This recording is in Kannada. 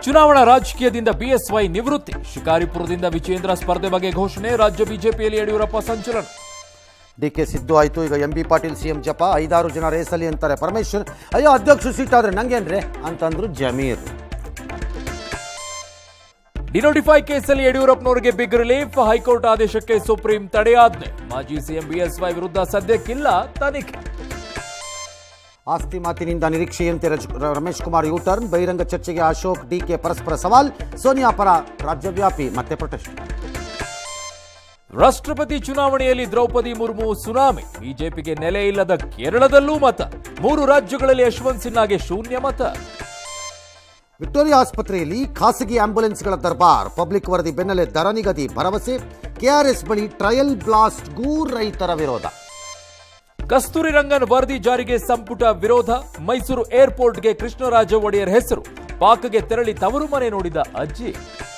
ಚುನಾವಣಾ ರಾಜಕೀಯದಿಂದ ಬಿಎಸ್ವೈ ನಿವೃತ್ತಿ ಶಿಕಾರಿಪುರದಿಂದ ವಿಜೇಂದ್ರ ಸ್ಪರ್ಧೆ ಬಗ್ಗೆ ಘೋಷಣೆ ರಾಜ್ಯ ಬಿಜೆಪಿಯಲ್ಲಿ ಯಡಿಯೂರಪ್ಪ ಸಂಚಲನ ಡಿ ಕೆ ಸಿದ್ದು ಆಯ್ತು ಈಗ ಎಂ ಬಿ ಪಾಟೀಲ್ ಸಿಎಂ ಜಪ ಐದಾರು ಜನ ರೇಸಲ್ಲಿ ಅಂತಾರೆ ಪರಮೇಶ್ವರ್ ಅಯ್ಯೋ ಅಧ್ಯಕ್ಷ ಸೀಟ್ ಆದ್ರೆ ನಂಗೇನ್ರಿ ಅಂತಂದ್ರು ಜಮೀರ್ ಡಿನೋಟಿಫೈ ಕೇಸಲ್ಲಿ ಯಡಿಯೂರಪ್ಪನವರಿಗೆ ಬಿಗ್ ರಿಲೀಫ್ ಹೈಕೋರ್ಟ್ ಆದೇಶಕ್ಕೆ ಸುಪ್ರೀಂ ತಡೆಯಾಜ್ಞೆ ಮಾಜಿ ಸಿಎಂ ಬಿಎಸ್ವೈ ವಿರುದ್ಧ ಸದ್ಯಕ್ಕಿಲ್ಲ ತನಿಖೆ ಆಸ್ತಿ ಮಾತಿನಿಂದ ನಿರೀಕ್ಷೆಯಂತೆ ರಜ್- ರ- ರಮೇಶ್ ಕುಮಾರ್ ಯು ಟರ್ನ್ ಬಹಿರಂಗ ಚರ್ಚೆಗೆ ಅಶೋಕ್ ಡಿಕೆ ಪರಸ್ಪರ ಸವಾಲ್ ಸೋನಿಯಾ ಪರ ರಾಜ್ಯವ್ಯಾಪಿ ಮತ್ತೆ ಪ್ರೊಟೆಸ್ಟ್ ರಾಷ್ಟ್ರಪತಿ ಚುನಾವಣೆಯಲ್ಲಿ ದ್ರೌಪದಿ ಮುರ್ಮು ಸುನಾಮಿ ಬಿಜೆಪಿಗೆ ನೆಲೆ ಇಲ್ಲದ ಕೇರಳದಲ್ಲೂ ಮತ ಮೂರು ರಾಜ್ಯಗಳಲ್ಲಿ ಯಶವಂತ್ ಸಿನ್ಹಾಗೆ ಶೂನ್ಯ ಮತ ವಿಕ್ಟೋರಿಯಾ ಆಸ್ಪತ್ರೆಯಲ್ಲಿ ಖಾಸಗಿ ಆಂಬ್ಯುಲೆನ್ಸ್ಗಳ ದರ್ಬಾರ್ ಪಬ್ಲಿಕ್ ವರದಿ ಬೆನ್ನಲ್ಲೇ ದರ ನಿಗದಿ ಭರವಸೆ ಕೆಆರ್ಎಸ್ ಬಳಿ ಟ್ರಯಲ್ ಬ್ಲಾಸ್ಟ್ಗೂ ರೈತರ ವಿರೋಧ ಕಸ್ತೂರಿ ರಂಗನ್ ವರದಿ ಜಾರಿಗೆ ಸಂಪುಟ ವಿರೋಧ ಮೈಸೂರು ಏರ್ಪೋರ್ಟ್ಗೆ ಕೃಷ್ಣರಾಜ ಒಡೆಯರ್ ಹೆಸರು ಪಾಕ್ಗೆ ತೆರಳಿ ತವರು ಮನೆ ನೋಡಿದ ಅಜ್ಜಿ